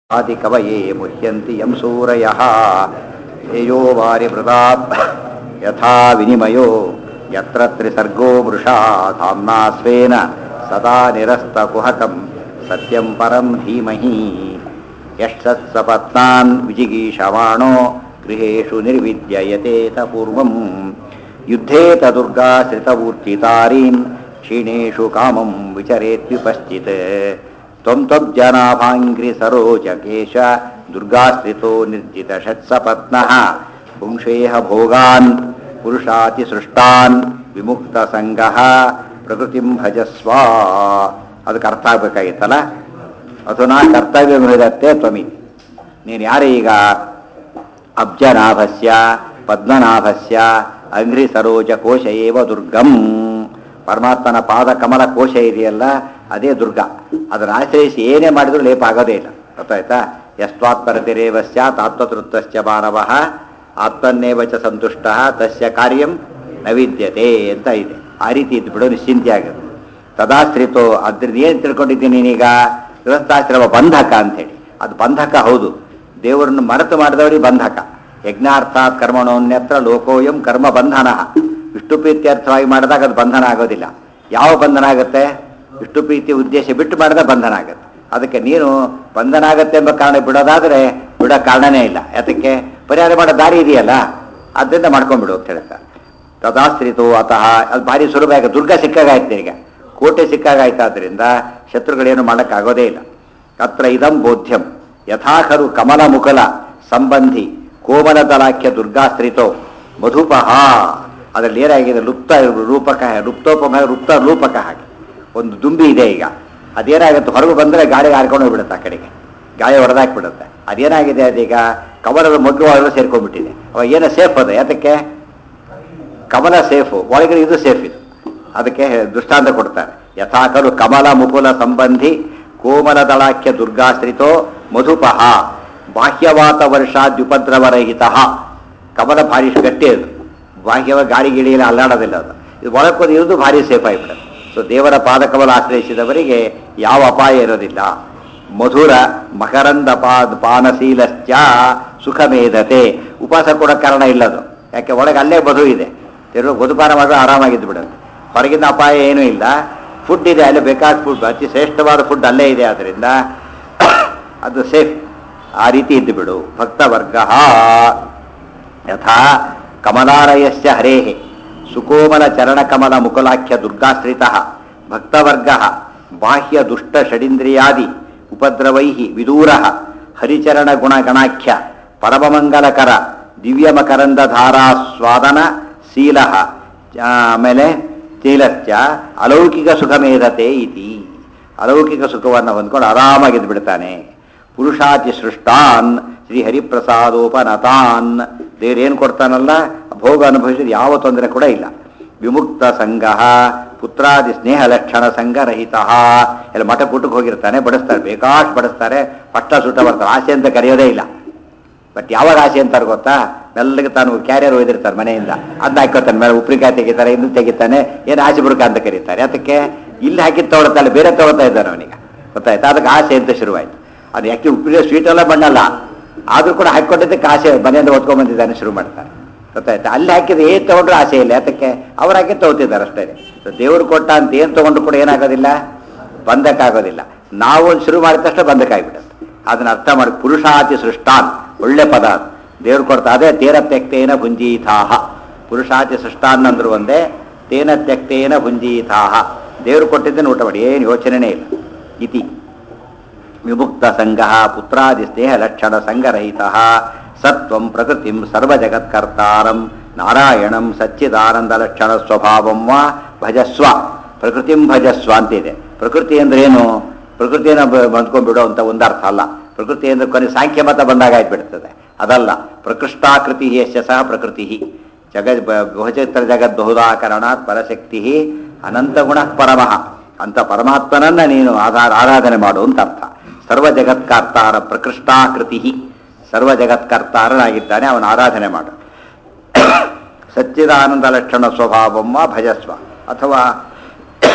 आदिकवये मुह्यन्ति यं सूरयः तेजो वारिवृतात् यथा विनिमयो यत्र त्रिसर्गो मृषा धाम्ना स्वेन सदा निरस्तकुहकं सत्यं परं धीमहि यष्टत्सपत्नान् विजिगीषमाणो गृहेषु निर्विद्ययतेत पूर्वम् युद्धे तदुर्गाश्रितवूर्तितारीन् क्षीणेषु कामं विचरेत्युपश्चित् त्वं त्वज्जनाभाङ्घ्रिसरोजकेश दुर्गाश्रितो निर्जितषट्सपत्नः पुंसेह भोगान् ಪುರುಷಾತಿಸೃಷ್ಟಾನ್ ವಿಮುಕ್ತ ಸಂಗಃ ಪ್ರಕೃತಿಂ ಭಜಸ್ವ ಅದಕ್ಕೆ ಅರ್ಥ ಆಗ್ಬೇಕಾಗಿತ್ತಲ್ಲ ಅಧುನಾ ಕರ್ತವ್ಯ ವಿಧತ್ತೆ ತ್ವಮಿ ನೀನು ಯಾರು ಈಗ ಅಬ್ಜನಾಭಸ್ಯ ಪದ್ಮನಾಭಸ್ಯ ಅಂಘ್ರಿ ಸರೋಜ ಕೋಶ ಏವ ದುರ್ಗಂ ಪರಮಾತ್ಮನ ಪಾದ ಕಮಲ ಕೋಶ ಇದೆಯಲ್ಲ ಅದೇ ದುರ್ಗ ಅದನ್ನು ಆಶ್ರಯಿಸಿ ಏನೇ ಮಾಡಿದ್ರು ಲೇಪ ಆಗೋದೇ ಇಲ್ಲ ಗೊತ್ತಾಯ್ತಾ ಯಸ್ವಾತ್ಪರತಿರೇವ ಸ್ಯಾತ್ ಆತ್ಮತೃತ್ವಶ್ಚ ಮಾನವಃ ಆತ್ಮನ್ನೇವ ಚ ಸಂತುಷ್ಟ ತಸ್ಯ ಕಾರ್ಯಂ ನವಿದ್ಯತೆ ಅಂತ ಇದೆ ಆ ರೀತಿ ಇದ್ದು ಬಿಡು ನಿಶ್ಚಿಂತೆ ಆಗುತ್ತೆ ತದಾಶ್ರಿತೋ ಅದ್ರದ್ದು ಏನು ತಿಳ್ಕೊಂಡಿದ್ದೀನಿ ನೀನೀಗ ಗೃಹಸ್ಥಾಶ್ರಮ ಬಂಧಕ ಅಂಥೇಳಿ ಅದು ಬಂಧಕ ಹೌದು ದೇವರನ್ನು ಮರೆತು ಮಾಡಿದವರಿಗೆ ಬಂಧಕ ಯಜ್ಞಾರ್ಥಾತ್ ಕರ್ಮಣೋನ್ಯತ್ರ ಲೋಕೋಯಂ ಕರ್ಮ ಬಂಧನ ವಿಷ್ಣು ಪ್ರೀತ್ಯರ್ಥವಾಗಿ ಮಾಡಿದಾಗ ಅದು ಬಂಧನ ಆಗೋದಿಲ್ಲ ಯಾವ ಬಂಧನ ಆಗುತ್ತೆ ವಿಷ್ಣು ಪ್ರೀತಿ ಉದ್ದೇಶ ಬಿಟ್ಟು ಮಾಡಿದ ಬಂಧನ ಆಗುತ್ತೆ ಅದಕ್ಕೆ ನೀನು ಬಂಧನ ಆಗುತ್ತೆ ಎಂಬ ಕಾರಣ ಬಿಡೋದಾದರೆ ಬಿಡೋ ಕಾರಣನೇ ಇಲ್ಲ ಯಾತಕ್ಕೆ ಪರಿಹಾರ ಮಾಡೋ ದಾರಿ ಇದೆಯಲ್ಲ ಅದರಿಂದ ಮಾಡ್ಕೊಂಡ್ಬಿಡು ಅಂತ ಹೇಳ್ತಾರೆ ತದಾಶ್ರಿತೋ ಅತಃ ಅದು ಭಾರಿ ಸುಲಭ ಆಗ ದುರ್ಗ ಸಿಕ್ಕಾಗಾಯ್ತು ಈಗ ಕೋಟೆ ಸಿಕ್ಕಾಗಾಯ್ತಾದ್ರಿಂದ ಶತ್ರುಗಳೇನು ಮಾಡೋಕ್ಕಾಗೋದೇ ಇಲ್ಲ ಅತ್ರ ಇದಂ ಬೋಧ್ಯಂ ಯಥಾಖರು ಕಮಲ ಮುಕಲ ಸಂಬಂಧಿ ಕೋಮಲದಲಾಖ್ಯ ದುರ್ಗಾಶ್ರಿತೋ ಮಧುಪಹ ಅದರಲ್ಲಿ ಏನಾಗಿದೆ ಲುಪ್ತ ರೂಪಕ ಲುಪ್ತೋಪಮ ಲುಪ್ತ ರೂಪಕ ಹಾಗೆ ಒಂದು ದುಂಬಿ ಇದೆ ಈಗ ಅದೇನಾಗುತ್ತೆ ಹೊರಗೆ ಬಂದರೆ ಗಾಳಿ ಹಾರ್ಕೊಂಡು ಹೋಗ್ಬಿಡುತ್ತೆ ಆ ಕಡೆಗೆ ಗಾಳಿ ಹೊಡೆದಾಕ್ಬಿಡುತ್ತೆ ಅದೇನಾಗಿದೆ ಅದೀಗ ಕಮಲದ ಮಗ್ಗು ಒಳಗೆ ಸೇರ್ಕೊಂಡ್ಬಿಟ್ಟಿದೆ ಅವಾಗ ಏನೋ ಸೇಫ್ ಅದು ಯಾತಕ್ಕೆ ಕಮಲ ಸೇಫು ಒಳಗಡೆ ಇದು ಸೇಫ್ ಇದು ಅದಕ್ಕೆ ದೃಷ್ಟಾಂತ ಕೊಡ್ತಾರೆ ಯಥಾಕಲು ಕಮಲ ಮುಕುಲ ಸಂಬಂಧಿ ಕೋಮಲ ದಳಾಖ್ಯ ದುರ್ಗಾಶ್ರಿತೋ ಮಧುಪಹ ಬಾಹ್ಯವಾತ ವರ್ಷಾದ್ಯುಪದ್ರವರಹಿತ ಕಮಲ ಭಾರಿ ಗಟ್ಟಿ ಅದು ಬಾಹ್ಯವ ಗಾಳಿ ಗಿಳಿಯಲ್ಲಿ ಅಲ್ಲಾಡೋದಿಲ್ಲ ಅದು ಇದು ಒಳಕೋದು ಇರೋದು ಭಾರಿ ಸೇಫ್ ಆಗಿಬಿಡುತ್ತೆ ಸೊ ದೇವರ ಪಾದಕಮಲ ಆಶ್ರಯಿಸಿದವರಿಗೆ ಯಾವ ಅಪಾಯ ಇರೋದಿಲ್ಲ ಮಧುರ ಮಕರಂದ ಪಾದ ಪಾನಶೀಲಶ್ಚ ಸುಖಮೇಧತೆ ಉಪವಾಸ ಕೊಡೋ ಕಾರಣ ಇಲ್ಲದು ಯಾಕೆ ಒಳಗೆ ಅಲ್ಲೇ ಮಧು ಇದೆ ತಿರುಗಿ ಮಧುಪಾನ ಮಾಡಿದ್ರೆ ಆರಾಮಾಗಿದ್ದು ಬಿಡುತ್ತೆ ಹೊರಗಿನ ಅಪಾಯ ಏನೂ ಇಲ್ಲ ಫುಡ್ ಇದೆ ಅಲ್ಲಿ ಬೇಕಾದ ಫುಡ್ ಅತಿ ಶ್ರೇಷ್ಠವಾದ ಫುಡ್ ಅಲ್ಲೇ ಇದೆ ಆದ್ದರಿಂದ ಅದು ಸೇಫ್ ಆ ರೀತಿ ಇದ್ದು ಬಿಡು ಭಕ್ತವರ್ಗ ಯಥಾ ಕಮಲಾಲಯಸ್ಯ ಹರೇಃ ಸುಕೋಮಲ ಚರಣಕಮಲ ಮುಕುಲಾಖ್ಯ ದುರ್ಗಾಶ್ರಿತ ಭಕ್ತವರ್ಗ ಬಾಹ್ಯ ದುಷ್ಟ ಷಡಿಂದ್ರಿಯಾದಿ ಉಪದ್ರವೈ ವಿದೂರ ಹರಿಚರಣ ಗುಣಗಣಾಖ್ಯ ಪರಮಮಂಗಲಕರ ದಿವ್ಯಮಕರಂದ ಧಾರಾಸ್ವಾದನ ಶೀಲ ಆಮೇಲೆ ಶೀಲಶ್ಚ ಅಲೌಕಿಕ ಸುಖಮೇಧತೆ ಇತಿ ಅಲೌಕಿಕ ಸುಖವನ್ನು ಹೊಂದ್ಕೊಂಡು ಆರಾಮಾಗಿದ್ದು ಬಿಡ್ತಾನೆ ಪುರುಷಾತಿ ಸೃಷ್ಟಾನ್ ಶ್ರೀ ಹರಿಪ್ರಸಾದೋಪನತಾನ್ ದೇವ್ರೇನು ಕೊಡ್ತಾನಲ್ಲ ಭೋಗ ಅನುಭವಿಸಿದ್ರೆ ಯಾವ ತೊಂದರೆ ಕೂಡ ಇಲ್ಲ ವಿಮುಕ್ತ ಸಂಘ ಪುತ್ರಾದಿ ಸ್ನೇಹ ಲಕ್ಷಣ ಸಂಘರಹಿತ ಎಲ್ಲ ಮಠ ಕೂಟಕ್ಕೆ ಹೋಗಿರ್ತಾನೆ ಬಡಿಸ್ತಾರೆ ಬೇಕಾಷ್ಟು ಬಡಿಸ್ತಾರೆ ಪಟ್ಟ ಸುಟ್ಟ ಬರ್ತಾರೆ ಆಸೆ ಅಂತ ಕರೆಯೋದೇ ಇಲ್ಲ ಬಟ್ ಯಾವಾಗ ಆಸೆ ಅಂತಾರೆ ಗೊತ್ತಾ ಮೆಲ್ಲಗೆ ತಾನು ಕ್ಯಾರಿಯರ್ ಒಯ್ದಿರ್ತಾರೆ ಮನೆಯಿಂದ ಅದನ್ನ ಹಾಕೋತಾನೆ ಮೇಲೆ ಉಪ್ಪಿನಕಾಯಿ ತೆಗಿತಾರೆ ಇನ್ನು ತೆಗಿತಾನೆ ಏನು ಆಸೆ ಬುರುಕ ಅಂತ ಕರೀತಾರೆ ಅದಕ್ಕೆ ಇಲ್ಲಿ ಹಾಕಿದ್ದು ತೊಗೊಳ್ತಾಳೆ ಬೇರೆ ತೊಗೊಳ್ತಾ ಇದ್ದಾನೆ ಅವನಿಗೆ ಗೊತ್ತಾಯ್ತಾ ಅದಕ್ಕೆ ಆಸೆ ಅಂತ ಶುರುವಾಯ್ತು ಅದು ಯಾಕೆ ಉಪ್ಪಿನ ಸ್ವೀಟ್ ಎಲ್ಲ ಬಣ್ಣಲ್ಲ ಆದರೂ ಕೂಡ ಹಾಕ್ಕೊಟ್ಟಿದ್ದಕ್ಕೆ ಆಸೆ ಮನೆಯಿಂದ ಓದ್ಕೊಂಡ್ ಬಂದಿದ್ದಾನೆ ಶುರು ಮಾಡ್ತಾರೆ ಗೊತ್ತಾಯ್ತಾ ಅಲ್ಲಿ ಹಾಕಿದ್ರೆ ಏನು ತೊಗೊಂಡ್ರು ಆಸೆ ಇಲ್ಲ ಯಾತಕ್ಕೆ ಅವ್ರು ಹಾಕಿ ತಗೋತಿದ್ದಾರೆ ಅಷ್ಟೇ ಸೊ ದೇವ್ರು ಕೊಟ್ಟ ಅಂತ ಏನು ತೊಗೊಂಡ್ರು ಕೂಡ ಏನಾಗೋದಿಲ್ಲ ಬಂಧಕ್ಕಾಗೋದಿಲ್ಲ ನಾವು ಒಂದು ಶುರು ಮಾಡಿದ ತಕ್ಷಣ ಬಂಧಕ್ಕಾಗ್ಬಿಡುತ್ತೆ ಅದನ್ನ ಅರ್ಥ ಮಾಡಿ ಪುರುಷಾತಿ ಸೃಷ್ಟಾನ್ ಒಳ್ಳೆ ಪದ ಅದು ದೇವ್ರು ಕೊಡ್ತಾ ಅದೇ ತೇನ ತ್ಯಕ್ತೇನ ಭುಂಜೀತಾಹ ಪುರುಷಾತಿ ಸೃಷ್ಟಾನ್ ಅಂದ್ರು ಒಂದೇ ತೇನ ತ್ಯಕ್ತೇನ ಭುಂಜೀತಾಹ ದೇವ್ರು ಕೊಟ್ಟಿದ್ದೇನೆ ಊಟ ಮಾಡಿ ಏನು ಯೋಚನೆನೇ ಇಲ್ಲ ಇತಿ ವಿಮುಕ್ತ ಸಂಘ ಪುತ್ರಾದಿ ಸ್ನೇಹ ಲಕ್ಷಣ ಸಂಘರಹಿತ ಸತ್ವಂ ಪ್ರಕೃತಿಂ ಸರ್ವಜಗತ್ಕರ್ತಾರಂ ನಾರಾಯಣಂ ಸಚ್ಚಿದಾನಂದ ಲಕ್ಷಣ ಸ್ವಭಾವಂ ವಾ ಭಜಸ್ವ ಪ್ರಕೃತಿಂ ಭಜಸ್ವ ಅಂತಿದೆ ಪ್ರಕೃತಿ ಅಂದ್ರೆ ಏನು ಪ್ರಕೃತಿಯನ್ನು ಬಂದ್ಕೊಂಡ್ಬಿಡೋ ಅಂತ ಒಂದು ಅರ್ಥ ಅಲ್ಲ ಪ್ರಕೃತಿ ಅಂದ್ರೆ ಕೊನೆ ಸಾಂಖ್ಯ ಮತ ಬಂದಾಗ ಆಗ್ಬಿಡ್ತದೆ ಅದಲ್ಲ ಪ್ರಕೃಷ್ಟಾಕೃತಿ ಯಶ ಸಹ ಪ್ರಕೃತಿ ಜಗದ್ ಬಹುಚಿತ್ರ ಜಗದ್ ಬಹುದಾಕರಣಾತ್ ಪರಶಕ್ತಿ ಅನಂತ ಗುಣ ಪರಮಃ ಅಂತ ಪರಮಾತ್ಮನನ್ನ ನೀನು ಆಧಾರ ಆರಾಧನೆ ಮಾಡು ಅಂತ ಅರ್ಥ ಸರ್ವ ಜಗತ್ಕರ್ತಾರ ಪ್ರಕೃಷ್ಟಾಕೃತಿ ಸರ್ವ ಜಗತ್ಕರ್ತಾರನಾಗಿದ್ದಾನೆ ಅವನ ಆರಾಧನೆ ಮಾಡು ಸಚ್ಚಿದಾನಂದ ಲಕ್ಷಣ ಸ್ವಭಾವಮ್ಮ ಭಜಸ್ವ ಅಥವಾ